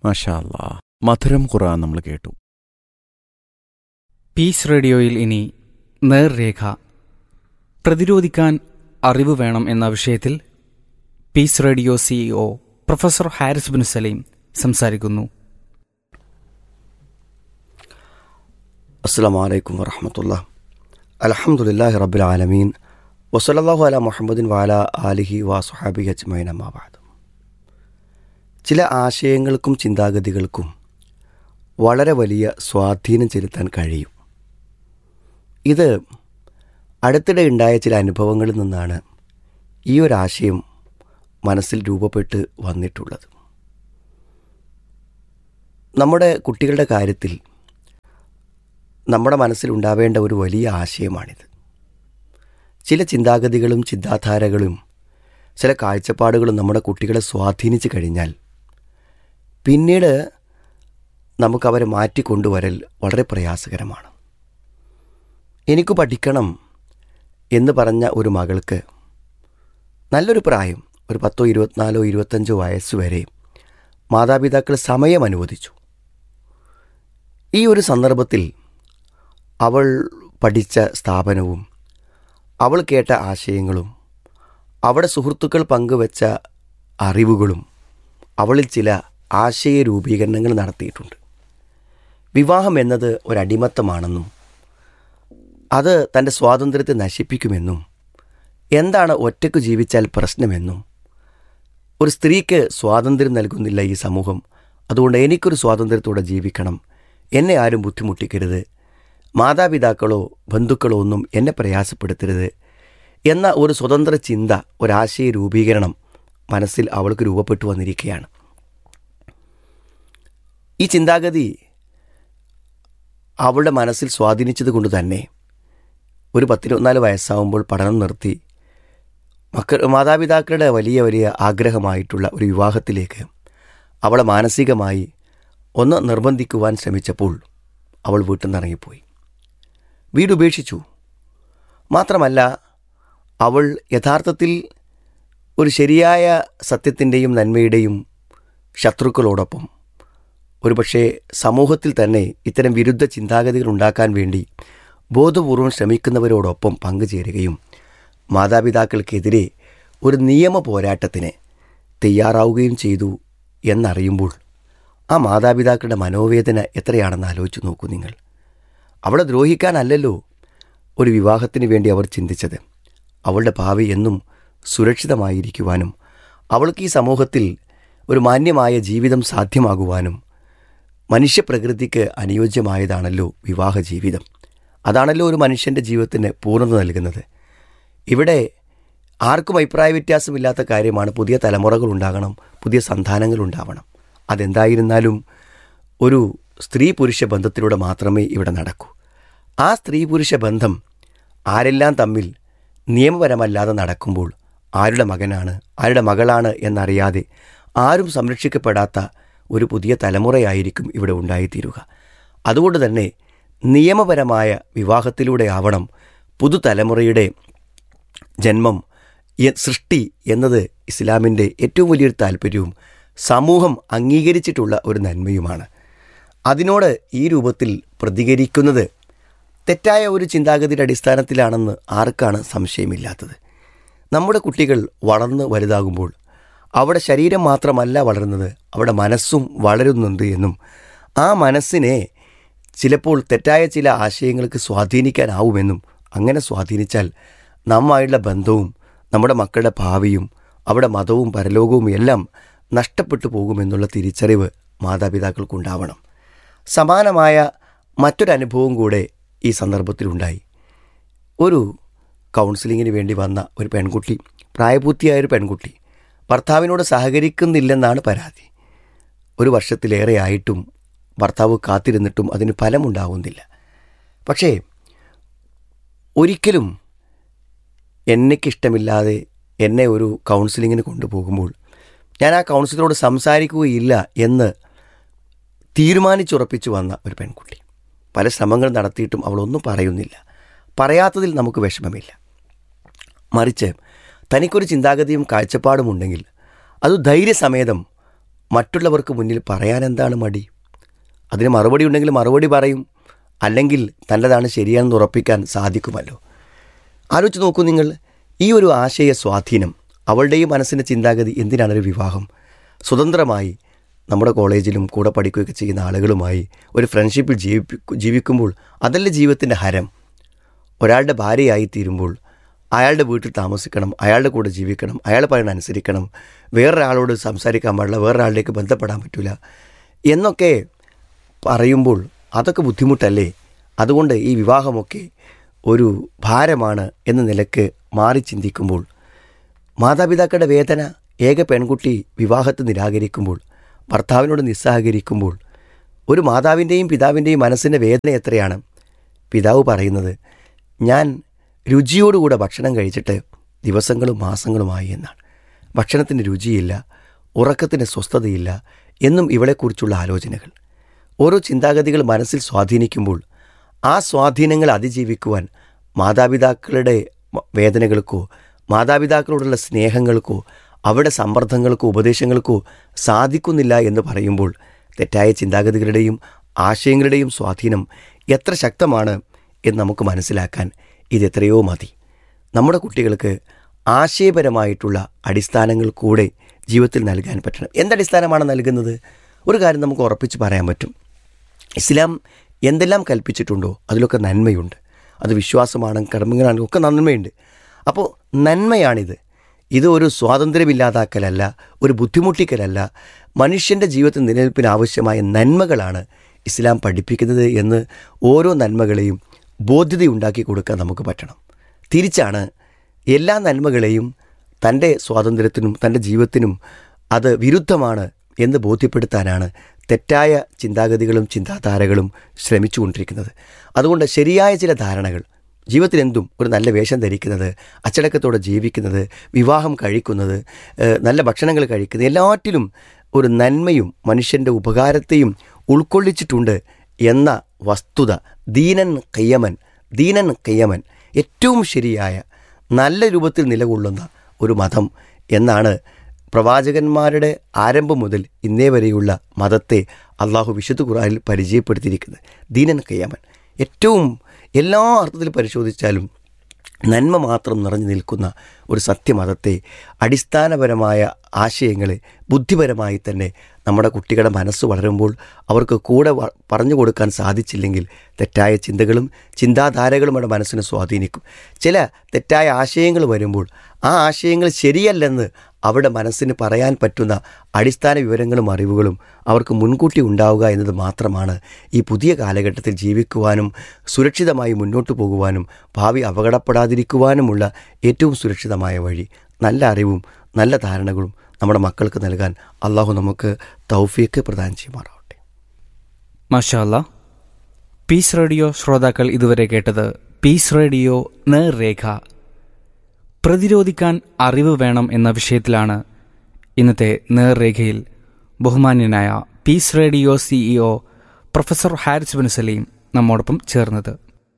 മാഷാ അല്ലാ മധുരം ഖുറാൻ നമ്മൾ കേട്ടു പീസ് റേഡിയോയിൽ ഇനി നേർരേഖ പ്രതിരോധിക്കാൻ അറിവ് വേണം എന്ന വിഷയത്തിൽ Peace Radio CEO professor Haris bin Saleem സംസാരിക്കുന്നു അസ്സാം വലൈക്കും വറഹമത്തുള്ള അലഹമുല്ലാഹി റബ്ബിൽ ആലമീൻ വസലല്ലാഹു അല മുഹമ്മദിൻ വാല ആലിഹി വാ സുഹാബി അജ്മൈൻ അമ്മാബാദ് ചില ആശയങ്ങൾക്കും ചിന്താഗതികൾക്കും വളരെ വലിയ സ്വാധീനം ചെലുത്താൻ കഴിയും ഇത് അടുത്തിടെ ഉണ്ടായ ചില അനുഭവങ്ങളിൽ നിന്നാണ് ഈ ഒരു ആശയം മനസ്സിൽ രൂപപ്പെട്ട് വന്നിട്ടുള്ളത് നമ്മുടെ കുട്ടികളുടെ കാര്യത്തിൽ നമ്മുടെ മനസ്സിലുണ്ടാവേണ്ട ഒരു വലിയ ആശയമാണിത് ചില ചിന്താഗതികളും ചിന്താധാരകളും ചില കാഴ്ചപ്പാടുകളും നമ്മുടെ കുട്ടികളെ സ്വാധീനിച്ചു കഴിഞ്ഞാൽ പിന്നീട് നമുക്കവരെ മാറ്റിക്കൊണ്ടുവരൽ വളരെ പ്രയാസകരമാണ് എനിക്ക് പഠിക്കണം എന്ന് പറഞ്ഞ ഒരു മകൾക്ക് നല്ലൊരു പ്രായം ഒരു പത്തോ ഇരുപത്തിനാലോ ഇരുപത്തഞ്ചോ വയസ്സ് വരെ മാതാപിതാക്കൾ സമയം അനുവദിച്ചു ഈ ഒരു സന്ദർഭത്തിൽ അവൾ പഠിച്ച സ്ഥാപനവും അവൾ കേട്ട ആശയങ്ങളും അവിടെ സുഹൃത്തുക്കൾ പങ്കുവച്ച അറിവുകളും അവളിൽ ചില ആശയ രൂപീകരണങ്ങൾ നടത്തിയിട്ടുണ്ട് വിവാഹം എന്നത് ഒരടിമത്തമാണെന്നും അത് തൻ്റെ സ്വാതന്ത്ര്യത്തെ നശിപ്പിക്കുമെന്നും എന്താണ് ഒറ്റയ്ക്ക് ജീവിച്ചാൽ പ്രശ്നമെന്നും ഒരു സ്ത്രീക്ക് സ്വാതന്ത്ര്യം നൽകുന്നില്ല ഈ സമൂഹം അതുകൊണ്ട് എനിക്കൊരു സ്വാതന്ത്ര്യത്തോടെ ജീവിക്കണം എന്നെ ആരും ബുദ്ധിമുട്ടിക്കരുത് മാതാപിതാക്കളോ ബന്ധുക്കളോ ഒന്നും എന്നെ പ്രയാസപ്പെടുത്തരുത് എന്ന ഒരു സ്വതന്ത്ര ചിന്ത ഒരാശയ രൂപീകരണം മനസ്സിൽ അവൾക്ക് രൂപപ്പെട്ടു വന്നിരിക്കുകയാണ് ഈ ചിന്താഗതി അവളുടെ മനസ്സിൽ സ്വാധീനിച്ചത് കൊണ്ട് തന്നെ ഒരു പത്തിരുപത്തിനാല് വയസ്സാവുമ്പോൾ പഠനം നിർത്തി മക്ക മാതാപിതാക്കളുടെ വലിയ വലിയ ആഗ്രഹമായിട്ടുള്ള ഒരു വിവാഹത്തിലേക്ക് അവളെ മാനസികമായി ഒന്ന് നിർബന്ധിക്കുവാൻ ശ്രമിച്ചപ്പോൾ അവൾ വീട്ടിൽ നിന്ന് ഇറങ്ങിപ്പോയി വീട് ഉപേക്ഷിച്ചു മാത്രമല്ല അവൾ യഥാർത്ഥത്തിൽ ഒരു ശരിയായ സത്യത്തിൻ്റെയും നന്മയുടെയും ശത്രുക്കളോടൊപ്പം ഒരുപക്ഷെ സമൂഹത്തിൽ തന്നെ ഇത്തരം വിരുദ്ധ ചിന്താഗതികൾ ഉണ്ടാക്കാൻ വേണ്ടി ബോധപൂർവം ശ്രമിക്കുന്നവരോടൊപ്പം പങ്കുചേരുകയും മാതാപിതാക്കൾക്കെതിരെ ഒരു നിയമ പോരാട്ടത്തിന് തയ്യാറാവുകയും ചെയ്തു എന്നറിയുമ്പോൾ ആ മാതാപിതാക്കളുടെ മനോവേദന എത്രയാണെന്ന് ആലോചിച്ച് നോക്കൂ നിങ്ങൾ അവളെ ദ്രോഹിക്കാനല്ലല്ലോ ഒരു വിവാഹത്തിന് വേണ്ടി അവർ ചിന്തിച്ചത് അവളുടെ ഭാവി എന്നും സുരക്ഷിതമായിരിക്കുവാനും അവൾക്ക് ഈ സമൂഹത്തിൽ ഒരു മാന്യമായ ജീവിതം സാധ്യമാകുവാനും മനുഷ്യപ്രകൃതിക്ക് അനുയോജ്യമായതാണല്ലോ വിവാഹ ജീവിതം അതാണല്ലോ ഒരു മനുഷ്യൻ്റെ ജീവിതത്തിന് പൂർണ്ണത നൽകുന്നത് ഇവിടെ ആർക്കും അഭിപ്രായ വ്യത്യാസമില്ലാത്ത കാര്യമാണ് പുതിയ തലമുറകൾ ഉണ്ടാകണം പുതിയ സന്താനങ്ങൾ ഉണ്ടാവണം അതെന്തായിരുന്നാലും ഒരു സ്ത്രീ പുരുഷ ബന്ധത്തിലൂടെ മാത്രമേ ഇവിടെ നടക്കൂ ആ സ്ത്രീ പുരുഷ ബന്ധം ആരെല്ലാം തമ്മിൽ നിയമപരമല്ലാതെ നടക്കുമ്പോൾ ആരുടെ മകനാണ് ആരുടെ മകളാണ് എന്നറിയാതെ ആരും സംരക്ഷിക്കപ്പെടാത്ത ഒരു പുതിയ തലമുറയായിരിക്കും ഇവിടെ ഉണ്ടായിത്തീരുക അതുകൊണ്ട് തന്നെ നിയമപരമായ വിവാഹത്തിലൂടെ ആവണം പുതുതലമുറയുടെ ജന്മം എ- സൃഷ്ടി എന്നത് ഇസ്ലാമിൻ്റെ ഏറ്റവും വലിയൊരു താല്പര്യവും സമൂഹം അംഗീകരിച്ചിട്ടുള്ള ഒരു നന്മയുമാണ് അതിനോട് ഈ രൂപത്തിൽ പ്രതികരിക്കുന്നത് തെറ്റായ ഒരു ചിന്താഗതിയുടെ അടിസ്ഥാനത്തിലാണെന്ന് ആർക്കാണ് സംശയമില്ലാത്തത് നമ്മുടെ കുട്ടികൾ വളർന്ന് വലുതാകുമ്പോൾ അവിടെ ശരീരം മാത്രമല്ല വളരുന്നത് അവിടെ മനസ്സും വളരുന്നുണ്ട് എന്നും ആ മനസ്സിനെ ചിലപ്പോൾ തെറ്റായ ചില ആശയങ്ങൾക്ക് സ്വാധീനിക്കാനാവുമെന്നും അങ്ങനെ സ്വാധീനിച്ചാൽ നമ്മായുള്ള ബന്ധവും നമ്മുടെ മക്കളുടെ ഭാവിയും അവിടെ മതവും പരലോകവും എല്ലാം നഷ്ടപ്പെട്ടു പോകുമെന്നുള്ള തിരിച്ചറിവ് മാതാപിതാക്കൾക്കുണ്ടാവണം സമാനമായ മറ്റൊരനുഭവം കൂടെ ഈ സന്ദർഭത്തിലുണ്ടായി ഒരു കൗൺസിലിങ്ങിന് വേണ്ടി വന്ന ഒരു പെൺകുട്ടി പ്രായപൂർത്തിയായ ഒരു പെൺകുട്ടി ഭർത്താവിനോട് സഹകരിക്കുന്നില്ലെന്നാണ് പരാതി ഒരു വർഷത്തിലേറെ ആയിട്ടും ഭർത്താവ് കാത്തിരുന്നിട്ടും അതിന് ഫലമുണ്ടാവുന്നില്ല പക്ഷേ ഒരിക്കലും എന്നെക്കിഷ്ടമില്ലാതെ എന്നെ ഒരു കൗൺസിലിങ്ങിന് കൊണ്ടുപോകുമ്പോൾ ഞാൻ ആ കൗൺസിലറോട് സംസാരിക്കുകയില്ല എന്ന് തീരുമാനിച്ചുറപ്പിച്ചു വന്ന ഒരു പെൺകുട്ടി പല ശ്രമങ്ങൾ നടത്തിയിട്ടും അവളൊന്നും പറയുന്നില്ല പറയാത്തതിൽ നമുക്ക് വിഷമമില്ല മറിച്ച് തനിക്കൊരു ചിന്താഗതിയും കാഴ്ചപ്പാടുമുണ്ടെങ്കിൽ അത് ധൈര്യസമേതം മറ്റുള്ളവർക്ക് മുന്നിൽ പറയാൻ എന്താണ് മടി അതിന് മറുപടി ഉണ്ടെങ്കിൽ മറുപടി പറയും അല്ലെങ്കിൽ തൻ്റെതാണ് ശരിയാണെന്ന് ഉറപ്പിക്കാൻ സാധിക്കുമല്ലോ ആലോചിച്ച് നോക്കൂ നിങ്ങൾ ഈ ഒരു ആശയ സ്വാധീനം അവളുടെയും മനസ്സിൻ്റെ ചിന്താഗതി എന്തിനാണ് ഒരു വിവാഹം സ്വതന്ത്രമായി നമ്മുടെ കോളേജിലും കൂടെ പഠിക്കുകയൊക്കെ ചെയ്യുന്ന ആളുകളുമായി ഒരു ഫ്രണ്ട്ഷിപ്പിൽ ജീവിപ്പി ജീവിക്കുമ്പോൾ അതല്ലേ ജീവിതത്തിൻ്റെ ഹരം ഒരാളുടെ ഭാര്യയായി തീരുമ്പോൾ അയാളുടെ വീട്ടിൽ താമസിക്കണം അയാളുടെ കൂടെ ജീവിക്കണം അയാൾ പറയുന്ന അനുസരിക്കണം വേറൊരാളോട് സംസാരിക്കാൻ പാടില്ല വേറൊരാളിലേക്ക് ബന്ധപ്പെടാൻ പറ്റില്ല എന്നൊക്കെ പറയുമ്പോൾ അതൊക്കെ ബുദ്ധിമുട്ടല്ലേ അതുകൊണ്ട് ഈ വിവാഹമൊക്കെ ഒരു ഭാരമാണ് എന്ന നിലക്ക് മാറി ചിന്തിക്കുമ്പോൾ മാതാപിതാക്കളുടെ വേദന ഏക പെൺകുട്ടി വിവാഹത്തെ നിരാകരിക്കുമ്പോൾ ഭർത്താവിനോട് നിസ്സഹകരിക്കുമ്പോൾ ഒരു മാതാവിൻ്റെയും പിതാവിൻ്റെയും മനസ്സിൻ്റെ വേദന എത്രയാണ് പിതാവ് പറയുന്നത് ഞാൻ രുചിയോടുകൂടെ ഭക്ഷണം കഴിച്ചിട്ട് ദിവസങ്ങളും മാസങ്ങളുമായി എന്നാണ് ഭക്ഷണത്തിന് രുചിയില്ല ഉറക്കത്തിന് സ്വസ്ഥതയില്ല എന്നും ഇവളെക്കുറിച്ചുള്ള ആലോചനകൾ ഓരോ ചിന്താഗതികൾ മനസ്സിൽ സ്വാധീനിക്കുമ്പോൾ ആ സ്വാധീനങ്ങൾ അതിജീവിക്കുവാൻ മാതാപിതാക്കളുടെ വേദനകൾക്കോ മാതാപിതാക്കളോടുള്ള സ്നേഹങ്ങൾക്കോ അവരുടെ സമ്മർദ്ദങ്ങൾക്കോ ഉപദേശങ്ങൾക്കോ സാധിക്കുന്നില്ല എന്ന് പറയുമ്പോൾ തെറ്റായ ചിന്താഗതികളുടെയും ആശയങ്ങളുടെയും സ്വാധീനം എത്ര ശക്തമാണ് എന്ന് നമുക്ക് മനസ്സിലാക്കാൻ ഇത് എത്രയോ മതി നമ്മുടെ കുട്ടികൾക്ക് ആശയപരമായിട്ടുള്ള അടിസ്ഥാനങ്ങൾ കൂടെ ജീവിതത്തിൽ നൽകാൻ പറ്റണം എന്തടിസ്ഥാനമാണ് നൽകുന്നത് ഒരു കാര്യം നമുക്ക് ഉറപ്പിച്ച് പറയാൻ പറ്റും ഇസ്ലാം എന്തെല്ലാം കൽപ്പിച്ചിട്ടുണ്ടോ അതിലൊക്കെ നന്മയുണ്ട് അത് വിശ്വാസമാണ് കർമ്മങ്ങളാണെങ്കിലും ഒക്കെ നന്മയുണ്ട് അപ്പോൾ നന്മയാണിത് ഇത് ഒരു സ്വാതന്ത്ര്യമില്ലാതാക്കലല്ല ഒരു ബുദ്ധിമുട്ടിക്കലല്ല മനുഷ്യൻ്റെ ജീവിതത്തിൽ നിലനിൽപ്പിന് ആവശ്യമായ നന്മകളാണ് ഇസ്ലാം പഠിപ്പിക്കുന്നത് എന്ന് ഓരോ നന്മകളെയും ബോധ്യതയുണ്ടാക്കി കൊടുക്കാൻ നമുക്ക് പറ്റണം തിരിച്ചാണ് എല്ലാ നന്മകളെയും തൻ്റെ സ്വാതന്ത്ര്യത്തിനും തൻ്റെ ജീവിതത്തിനും അത് വിരുദ്ധമാണ് എന്ന് ബോധ്യപ്പെടുത്താനാണ് തെറ്റായ ചിന്താഗതികളും ചിന്താധാരകളും ശ്രമിച്ചുകൊണ്ടിരിക്കുന്നത് അതുകൊണ്ട് ശരിയായ ചില ധാരണകൾ ജീവിതത്തിൽ എന്തും ഒരു നല്ല വേഷം ധരിക്കുന്നത് അച്ചടക്കത്തോടെ ജീവിക്കുന്നത് വിവാഹം കഴിക്കുന്നത് ഏഹ്, നല്ല ഭക്ഷണങ്ങൾ കഴിക്കുന്നത് എല്ലാറ്റിലും ഒരു നന്മയും മനുഷ്യൻ്റെ ഉപകാരത്തെയും ഉൾക്കൊള്ളിച്ചിട്ടുണ്ട് എന്ന വസ്തുത ദീനൻ കയ്യമൻ ദീനൻ കയ്യമൻ ഏറ്റവും ശരിയായ നല്ല രൂപത്തിൽ നിലകൊള്ളുന്ന ഒരു മതം എന്നാണ് പ്രവാചകന്മാരുടെ ആരംഭം മുതൽ ഇന്നേ വരെയുള്ള മതത്തെ അള്ളാഹു വിശുദ്ധ ഖുറാനിൽ പരിചയപ്പെടുത്തിയിരിക്കുന്നത് ദീനൻ കയ്യമൻ ഏറ്റവും എല്ലാ അർത്ഥത്തിൽ പരിശോധിച്ചാലും നന്മ മാത്രം നിറഞ്ഞു നിൽക്കുന്ന ഒരു സത്യമതത്തെ അടിസ്ഥാനപരമായ ആശയങ്ങളെ ബുദ്ധിപരമായി തന്നെ നമ്മുടെ കുട്ടികളുടെ മനസ്സ് വളരുമ്പോൾ അവർക്ക് കൂടെ വ- പറഞ്ഞു കൊടുക്കാൻ സാധിച്ചില്ലെങ്കിൽ തെറ്റായ ചിന്തകളും ചിന്താധാരകളും അവരുടെ മനസ്സിനെ സ്വാധീനിക്കും ചില തെറ്റായ ആശയങ്ങൾ വരുമ്പോൾ ആ ആശയങ്ങൾ ശരിയല്ലെന്ന് അവരുടെ മനസ്സിന് പറയാൻ പറ്റുന്ന അടിസ്ഥാന വിവരങ്ങളും അറിവുകളും അവർക്ക് മുൻകൂട്ടി ഉണ്ടാവുക എന്നത് മാത്രമാണ് ഈ പുതിയ കാലഘട്ടത്തിൽ ജീവിക്കുവാനും സുരക്ഷിതമായി മുന്നോട്ട് പോകുവാനും ഭാവി അപകടപ്പെടാതിരിക്കുവാനുമുള്ള ഏറ്റവും സുരക്ഷിതമായ വഴി നല്ല അറിവും നല്ല ധാരണകളും നമ്മുടെ മക്കൾക്ക് നൽകാൻ അള്ളാഹു നമുക്ക് തൗഫീക്ക് പ്രദാനം ചെയ്യുമാറാവട്ടെ മാഷാല്ല പീസ് റേഡിയോ ശ്രോതാക്കൾ ഇതുവരെ കേട്ടത് പീസ് റേഡിയോ നേർരേഖ പ്രതിരോധിക്കാൻ അറിവ് വേണം എന്ന വിഷയത്തിലാണ് ഇന്നത്തെ നേർരേഖയിൽ ബഹുമാന്യനായ Peace Radio CEO professor Haris bin Saleem നമ്മോടൊപ്പം ചേർന്നത്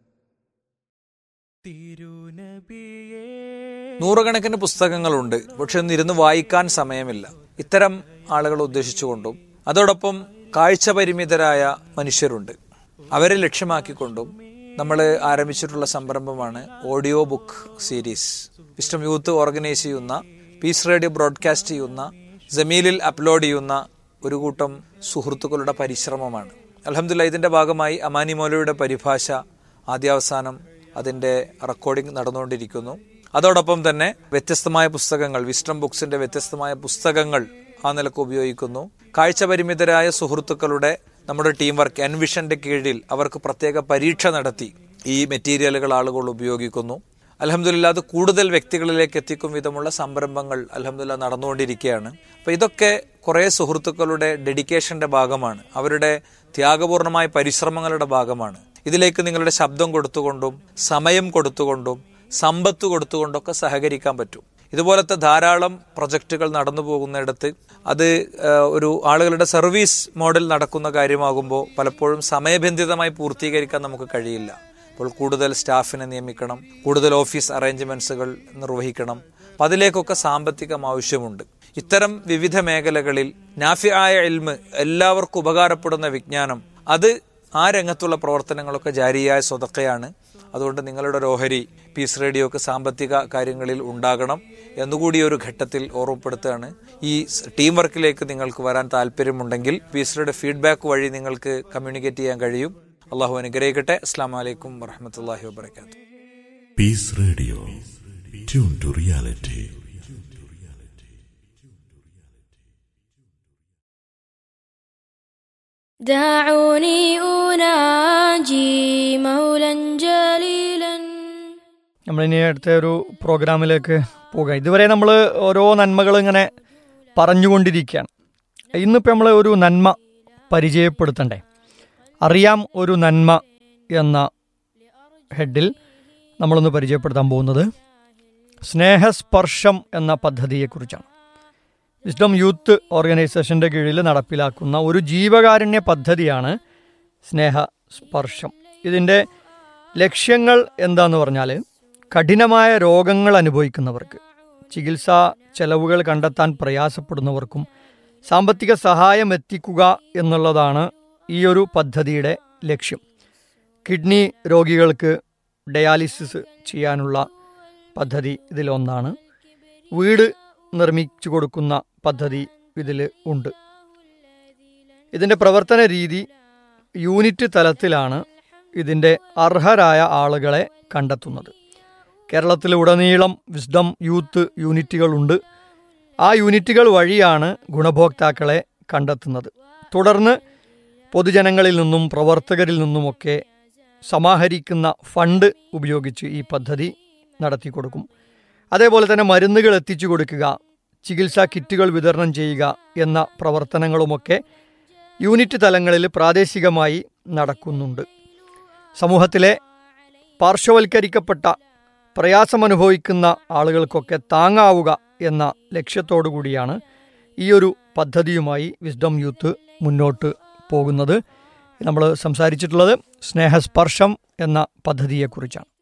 നൂറുകണക്കിന് പുസ്തകങ്ങളുണ്ട് പക്ഷെ ഒന്നിരുന്ന് വായിക്കാൻ സമയമില്ല ഇത്തരം ആളുകളെ ഉദ്ദേശിച്ചുകൊണ്ടും അതോടൊപ്പം കാഴ്ച പരിമിതരായ മനുഷ്യരുണ്ട് അവരെ ലക്ഷ്യമാക്കിക്കൊണ്ടും നമ്മൾ ആരംഭിച്ചിട്ടുള്ള സംരംഭമാണ് audio book series Wisdom Youth organise ചെയ്യുന്ന പീസ് റേഡിയോ ബ്രോഡ്കാസ്റ്റ് ചെയ്യുന്ന ജമീലിൽ അപ്ലോഡ് ചെയ്യുന്ന ഒരു കൂട്ടം സുഹൃത്തുക്കളുടെ പരിശ്രമമാണ് അലഹമില്ല ഇതിന്റെ ഭാഗമായി അമാനി മൗലയുടെ പരിഭാഷ ആദ്യാവസാനം അതിന്റെ റെക്കോർഡിംഗ് നടന്നുകൊണ്ടിരിക്കുന്നു അതോടൊപ്പം തന്നെ വ്യത്യസ്തമായ പുസ്തകങ്ങൾ വിസ്റ്റം ബുക്സിന്റെ വ്യത്യസ്തമായ പുസ്തകങ്ങൾ ആ നിലക്ക് ഉപയോഗിക്കുന്നു കാഴ്ച പരിമിതരായ സുഹൃത്തുക്കളുടെ നമ്മുടെ ടീം വർക്ക് എൻവിഷന്റെ കീഴിൽ അവർക്ക് പ്രത്യേക പരീക്ഷ നടത്തി ഈ മെറ്റീരിയലുകൾ ആളുകൾ ഉപയോഗിക്കുന്നു അലഹമില്ല അത് കൂടുതൽ വ്യക്തികളിലേക്ക് എത്തിക്കും വിധമുള്ള സംരംഭങ്ങൾ അലഹമില്ല നടന്നുകൊണ്ടിരിക്കുകയാണ് അപ്പൊ ഇതൊക്കെ കുറെ സുഹൃത്തുക്കളുടെ ഡെഡിക്കേഷന്റെ ഭാഗമാണ് അവരുടെ ത്യാഗപൂർണമായ പരിശ്രമങ്ങളുടെ ഭാഗമാണ് ഇതിലേക്ക് നിങ്ങളുടെ ശബ്ദം കൊടുത്തുകൊണ്ടും സമയം കൊടുത്തുകൊണ്ടും സമ്പത്ത് കൊടുത്തുകൊണ്ടൊക്കെ സഹകരിക്കാൻ പറ്റും ഇതുപോലത്തെ ധാരാളം പ്രൊജക്റ്റുകൾ നടന്നു പോകുന്നിടത്ത് അത് ആ, ഒരു ആളുകളുടെ സർവീസ് മോഡൽ നടക്കുന്ന കാര്യമാകുമ്പോൾ പലപ്പോഴും സമയബന്ധിതമായി പൂർത്തീകരിക്കാൻ നമുക്ക് കഴിയില്ല അപ്പോൾ കൂടുതൽ സ്റ്റാഫിനെ നിയമിക്കണം കൂടുതൽ ഓഫീസ് അറേഞ്ച്മെന്റ്സുകൾ നിർവഹിക്കണം അപ്പം അതിലേക്കൊക്കെ സാമ്പത്തികം ആവശ്യമുണ്ട് ഇത്തരം വിവിധ മേഖലകളിൽ നാഫിയായ ഇൽമ് എല്ലാവർക്കും ഉപകാരപ്പെടുന്ന വിജ്ഞാനം അത് ആ രംഗത്തുള്ള പ്രവർത്തനങ്ങളൊക്കെ ജാരിയായ സ്വതക്കയാണ് അതുകൊണ്ട് നിങ്ങളുടെ ഒരു ഓഹരി പീസ് റേഡിയോക്ക് സാമ്പത്തിക കാര്യങ്ങളിൽ ഉണ്ടാകണം എന്നുകൂടി ഒരു ഘട്ടത്തിൽ ഓർമ്മപ്പെടുത്തുകയാണ് ഈ സ് ടീം വർക്കിലേക്ക് നിങ്ങൾക്ക് വരാൻ താല്പര്യമുണ്ടെങ്കിൽ പീസ് റേഡിയോ ഫീഡ്ബാക്ക് വഴി നിങ്ങൾക്ക് കമ്മ്യൂണിക്കേറ്റ് ചെയ്യാൻ കഴിയും അള്ളാഹു അനുഗ്രഹിക്കട്ടെ അസ്സാം വലൈക്കും വറഹമത്തല്ലാഹി വാബർക്കാത്തു Peace Radio. Tune to reality. دعوني أناجي مولا جليلا നമ്മളിനി അടുത്ത ഒരു പ്രോഗ്രാമിലേക്ക് പോകാം ഇതുവരെ നമ്മൾ ഓരോ നന്മകൾ ഇങ്ങനെ പറഞ്ഞുകൊണ്ടിരിക്കുകയാണ് ഇന്നിപ്പോൾ നമ്മൾ ഒരു നന്മ പരിചയപ്പെടുത്തണ്ടേ അറിയാം ഒരു നന്മ എന്ന ഹെഡിൽ നമ്മളൊന്ന് പരിചയപ്പെടുത്താൻ പോകുന്നത് സ്നേഹസ്പർശം എന്ന പദ്ധതിയെക്കുറിച്ചാണ് വിസ്ഡം യൂത്ത് ഓർഗനൈസേഷൻ്റെ കീഴിൽ നടപ്പിലാക്കുന്ന ഒരു ജീവകാരുണ്യ പദ്ധതിയാണ് സ്നേഹസ്പർശം ഇതിൻ്റെ ലക്ഷ്യങ്ങൾ എന്താന്ന് പറഞ്ഞാൽ കഠിനമായ രോഗങ്ങൾ അനുഭവിക്കുന്നവർക്ക് ചികിത്സാ ചെലവുകൾ കണ്ടെത്താൻ പ്രയാസപ്പെടുന്നവർക്കും സാമ്പത്തിക സഹായം എത്തിക്കുക എന്നുള്ളതാണ് ഈ ഒരു പദ്ധതിയുടെ ലക്ഷ്യം കിഡ്നി രോഗികൾക്ക് ഡയാലിസിസ് ചെയ്യാനുള്ള പദ്ധതി ഇതിലൊന്നാണ് വീട് നിർമ്മിച്ചു കൊടുക്കുന്ന പദ്ധതി ഇതിൽ ഉണ്ട് ഇതിൻ്റെ പ്രവർത്തന രീതി യൂണിറ്റ് തലത്തിലാണ് ഇതിൻ്റെ അർഹരായ ആളുകളെ കണ്ടെത്തുന്നത് കേരളത്തിലുടനീളം വിസ്ഡം യൂത്ത് യൂണിറ്റുകളുണ്ട് ആ യൂണിറ്റുകൾ വഴിയാണ് ഗുണഭോക്താക്കളെ കണ്ടെത്തുന്നത് തുടർന്ന് പൊതുജനങ്ങളിൽ നിന്നും പ്രവർത്തകരിൽ നിന്നുമൊക്കെ സമാഹരിക്കുന്ന ഫണ്ട് ഉപയോഗിച്ച് ഈ പദ്ധതി നടത്തി കൊടുക്കും അതേപോലെ തന്നെ മരുന്നുകൾ എത്തിച്ചു കൊടുക്കുക ചികിത്സാ കിറ്റുകൾ വിതരണം ചെയ്യുക എന്ന പ്രവർത്തനങ്ങളുമൊക്കെ യൂണിറ്റ് തലങ്ങളിൽ പ്രാദേശികമായി നടക്കുന്നുണ്ട് സമൂഹത്തിലെ പാർശ്വവൽക്കരിക്കപ്പെട്ട പ്രയാസമനുഭവിക്കുന്ന ആളുകൾക്കൊക്കെ താങ്ങാവുക എന്ന ലക്ഷ്യത്തോടു കൂടിയാണ് ഈ ഒരു പദ്ധതിയുമായി വിസ്ഡം യൂത്ത് മുന്നോട്ട് പോകുന്നത് നമ്മൾ സംസാരിച്ചിട്ടുള്ളത് സ്നേഹസ്പർശം എന്ന പദ്ധതിയെക്കുറിച്ചാണ്